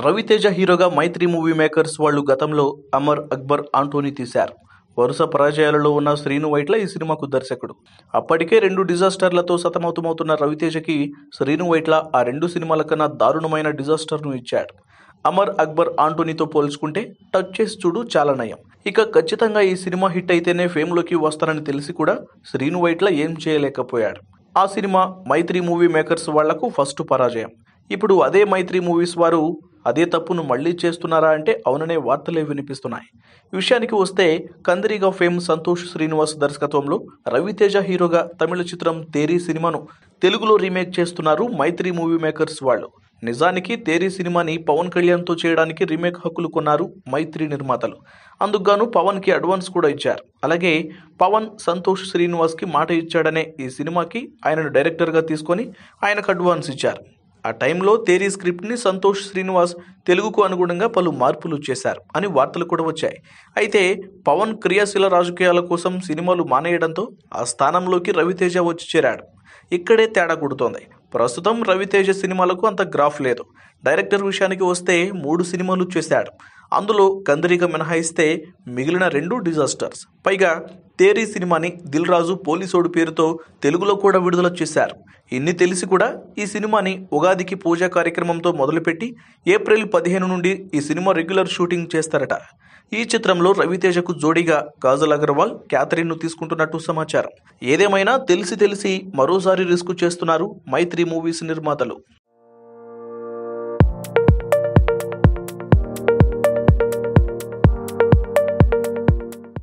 రవితేజ హీరోగా మైత్రి movie makers వాళ్ళు గతంలో అమర్ అక్బర్ ఆంటోనీ తీశారు వరుస పరాజయాలలో ఉన్న శ్రీను వైట్ల ఈ సినిమాకు దర్శకుడు అప్పటికే రెండు డిజాస్టర్లతో సతమతమవుతున్న రవితేజకి శ్రీను వైట్ల ఆ రెండు సినిమాల కన్నా దారుణమైన డిజాస్టర్ను ఇచ్చాడు అమర్ అక్బర్ ఆంటోనీతో పోల్చుకుంటే టచ్ చేసి చూడు చాలా నయం ఇక ఖచ్చితంగా ఈ సినిమా హిట్ అయితేనే ఫేమ్లోకి వస్తారని తెలిసి కూడా శ్రీను వైట్ల ఏం చేయలేకపోయాడు ఆ సినిమా మైత్రి మూవీ మేకర్స్ వాళ్లకు ఫస్ట్ పరాజయం ఇప్పుడు అదే మైత్రి మూవీస్ వారు అదే తప్పును మళ్ళీ చేస్తున్నారా అంటే అవుననే వార్తలే వినిపిస్తున్నాయి ఈ విషయానికి వస్తే కందిరిగా ఫేమ్ సంతోష్ శ్రీనివాస్ దర్శకత్వంలో రవితేజ హీరోగా తమిళ చిత్రం తేరీ సినిమాను తెలుగులో రీమేక్ చేస్తున్నారు మైత్రి మూవీ మేకర్స్ వాళ్ళు నిజానికి తేరీ సినిమాని పవన్ కళ్యాణ్తో చేయడానికి రీమేక్ హక్కులు కొన్నారు మైత్రి నిర్మాతలు అందుకుగాను పవన్కి అడ్వాన్స్ కూడా ఇచ్చారు అలాగే పవన్ సంతోష్ శ్రీనివాస్కి మాట ఇచ్చాడనే ఈ సినిమాకి ఆయనను డైరెక్టర్గా తీసుకొని ఆయనకు అడ్వాన్స్ ఇచ్చారు ఆ టైంలో తేరీ స్క్రిప్ట్ని సంతోష్ శ్రీనివాస్ తెలుగుకు అనుగుణంగా పలు మార్పులు చేశారు అని వార్తలు కూడా వచ్చాయి అయితే పవన్ క్రియాశీల రాజకీయాల కోసం సినిమాలు మానేయడంతో ఆ స్థానంలోకి రవితేజ వచ్చి చేరాడు ఇక్కడే తేడా కొడుతోంది ప్రస్తుతం రవితేజ సినిమాలకు అంత గ్రాఫ్ లేదు డైరెక్టర్ విషయానికి వస్తే మూడు సినిమాలు చేశాడు అందులో కందరిక మినహాయిస్తే మిగిలిన రెండు డిజాస్టర్స్ పైగా తేరీ సినిమాని దిల్ రాజు పోలీసోడు పేరుతో తెలుగులో కూడా విడుదల చేశారు ఇన్ని తెలిసి కూడా ఈ సినిమాని ఉగాదికి పూజా కార్యక్రమంతో మొదలుపెట్టి ఏప్రిల్ పదిహేను నుండి ఈ సినిమా రెగ్యులర్ షూటింగ్ చేస్తారట ఈ చిత్రంలో రవితేజకు జోడీగా కాజల్ అగర్వాల్ క్యాథరిన్ను తీసుకుంటున్నట్టు సమాచారం ఏదేమైనా తెలిసి తెలిసి మరోసారి రిస్క్ చేస్తున్నారు మైత్రి మూవీస్ నిర్మాతలు